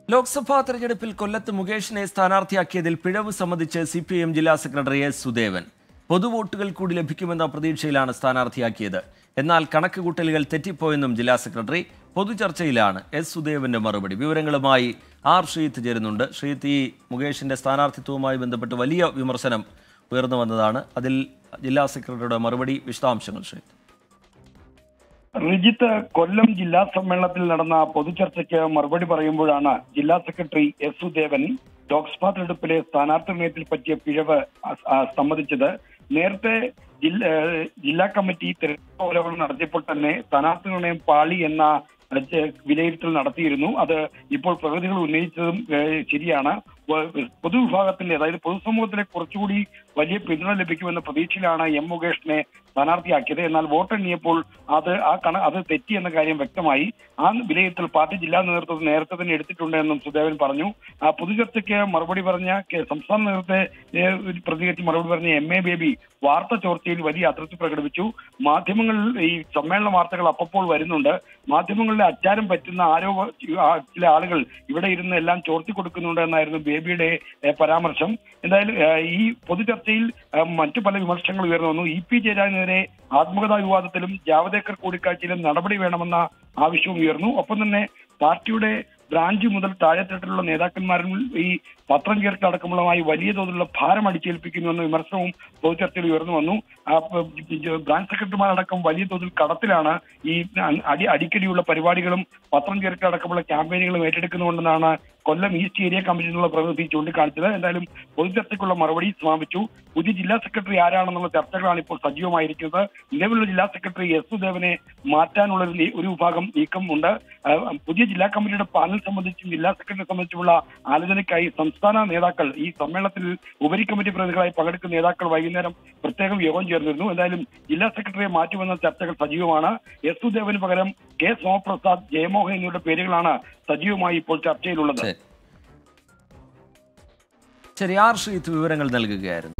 ലോക്സഭാ തെരഞ്ഞെടുപ്പിൽ കൊല്ലത്ത് മുകേഷിനെ സ്ഥാനാർത്ഥിയാക്കിയതിൽ പിഴവ് സംബന്ധിച്ച് സി പി എം ജില്ലാ സെക്രട്ടറി എസ് സുദേവൻ പൊതുവോട്ടുകൾ കൂടി ലഭിക്കുമെന്ന പ്രതീക്ഷയിലാണ് സ്ഥാനാർത്ഥിയാക്കിയത് എന്നാൽ കണക്കുകൂട്ടലുകൾ തെറ്റിപ്പോയെന്നും ജില്ലാ സെക്രട്ടറി പൊതുചർച്ചയിലാണ് എസ് സുദേവന്റെ മറുപടി വിവരങ്ങളുമായി ആർ ശ്രീത്ത് ചേരുന്നുണ്ട് ശ്രീത്ത് ഈ മുകേഷിന്റെ സ്ഥാനാർത്ഥിത്വവുമായി ബന്ധപ്പെട്ട് വലിയ വിമർശനം ഉയർന്നു വന്നതാണ് അതിൽ ജില്ലാ സെക്രട്ടറിയുടെ മറുപടി വിശദാംശങ്ങൾ ശ്രീത്ത് റിജിത്ത് കൊല്ലം ജില്ലാ സമ്മേളനത്തിൽ നടന്ന പൊതുചർച്ചയ്ക്ക് മറുപടി പറയുമ്പോഴാണ് ജില്ലാ സെക്രട്ടറി എസ് സുദേവൻ ലോക്സഭാ തെരഞ്ഞെടുപ്പിലെ സ്ഥാനാർത്ഥി നിർണയത്തിൽ പറ്റിയ പിഴവ് അ- ആ സമ്മതിച്ചത് നേരത്തെ ജില്ല ഏഹ് ജില്ലാ കമ്മിറ്റി തെരഞ്ഞെടുപ്പ് അവലോകനം നടത്തിയപ്പോൾ തന്നെ സ്ഥാനാർത്ഥി നിർണയം പാളി എന്ന ഏഹ്, വിലയിരുത്തൽ നടത്തിയിരുന്നു അത് ഇപ്പോൾ പ്രകൃതികൾ ഉന്നയിച്ചതും ഏഹ്, ശരിയാണ് വ- പൊതുവിഭാഗത്തിന്റെ അതായത് പൊതുസമൂഹത്തിലെ കുറച്ചുകൂടി വലിയ പിന്തുണ ലഭിക്കുമെന്ന പ്രതീക്ഷയിലാണ് എം മുകേഷിനെ സ്ഥാനാർത്ഥിയാക്കിയത് എന്നാൽ വോട്ടെണ്ണിയപ്പോൾ അത് ആ കണ അത് തെറ്റി എന്ന കാര്യം വ്യക്തമായി ആ വിലയിരുത്തൽ പാർട്ടി ജില്ലാ നേതൃത്വം നേരത്തെ തന്നെ എടുത്തിട്ടുണ്ട് എന്നും സുദേവൻ പറഞ്ഞു ആ പൊതുചർച്ചയ്ക്ക് മറുപടി പറഞ്ഞ കെ- സംസ്ഥാന നേതൃത്വത്തെ ഏഹ്, ഒരു പ്രതികരിച്ച് മറുപടി പറഞ്ഞ എം എ ബേബി വാർത്ത ചോർച്ചയിൽ വലിയ അതൃപ്തി പ്രകടിപ്പിച്ചു മാധ്യമങ്ങളിൽ ഈ സമ്മേളന വാർത്തകൾ അപ്പപ്പോൾ വരുന്നുണ്ട് മാധ്യമങ്ങളിലെ അച്ചാരം പറ്റുന്ന ആരോപ ആ ചില ആളുകൾ ഇവിടെ ഇരുന്ന് എല്ലാം ചോർത്തി കൊടുക്കുന്നുണ്ട് എന്നായിരുന്നു ബേബിയുടെ ഏഹ്, പരാമർശം എന്തായാലും ഏഹ്, ഈ പൊതുചർച്ചയിൽ ഏഹ്, മറ്റു പല വിമർശനങ്ങൾ ഉയർന്നു വന്നു ഇ പി ജയരാജനെതിരെ ആത്മകഥാ വിവാദത്തിലും ജാവദേക്കർ കൂടിക്കാഴ്ചയിലും നടപടി വേണമെന്ന ആവശ്യവും ഉയർന്നു ഒപ്പം തന്നെ പാർട്ടിയുടെ ബ്രാഞ്ച് മുതൽ താഴെത്തട്ടിലുള്ള നേതാക്കന്മാരിൽ ഈ പത്രം ചേർക്കടക്കമുള്ളമായി വലിയ തോതിലുള്ള ഭാരം അടിച്ചേൽപ്പിക്കുന്നു എന്ന വിമർശനവും പൊതുചർച്ചയിൽ ഉയർന്നു വന്നു ആ, പ- ജ- ബ്രാഞ്ച് സെക്രട്ടറിമാരടക്കം വലിയ തോതിൽ കടത്തിലാണ് ഈ അടി അടിക്കടിയുള്ള പരിപാടികളും പത്രം ചേർക്കടക്കമുള്ള ക്യാമ്പയിനുകളും ഏറ്റെടുക്കുന്നുണ്ടെന്നാണ് കൊല്ലം ഈസ്റ്റ് ഏരിയ കമ്മിറ്റി എന്നുള്ള പ്രതിനിധി ചൂണ്ടിക്കാണിച്ചത് എന്തായാലും പൊതുചർച്ചയ്ക്കുള്ള മറുപടി സമാപിച്ചു പുതിയ ജില്ലാ സെക്രട്ടറി ആരാണെന്നുള്ള ചർച്ചകളാണ് ഇപ്പോൾ സജീവമായിരിക്കുന്നത് നിലവിലുള്ള ജില്ലാ സെക്രട്ടറി എസ് സുദേവനെ മാറ്റാനുള്ള ഒരു നീ- ഒരു വിഭാഗം നീക്കം ഉണ്ട് ആ, പുതിയ ജില്ലാ കമ്മിറ്റിയുടെ പാനൽ സംബന്ധിച്ചും ജില്ലാ സെക്രട്ടറി സംബന്ധിച്ചുള്ള ആലോചനയ്ക്കായി സംസ്ഥാന നേതാക്കൾ ഈ സമ്മേളനത്തിൽ ഉപരി കമ്മിറ്റി പ്രതിനിധികളായി പങ്കെടുക്കുന്ന നേതാക്കൾ വൈകുന്നേരം പ്രത്യേകം യോഗം ചേർന്നിരുന്നു എന്തായാലും ജില്ലാ സെക്രട്ടറിയെ മാറ്റുമെന്ന ചർച്ചകൾ സജീവമാണ് എസ് സുദേവന് പകരം കെ സോമപ്രസാദ് ജയമോഹൻ എന്നിവരുടെ പേരുകളാണ് സജീവമായി ഇപ്പോൾ ചർച്ചയിലുള്ളത് ശരി ശരി ആർ ശ്രീത്ത് വിവരങ്ങൾ നൽകുകയായിരുന്നു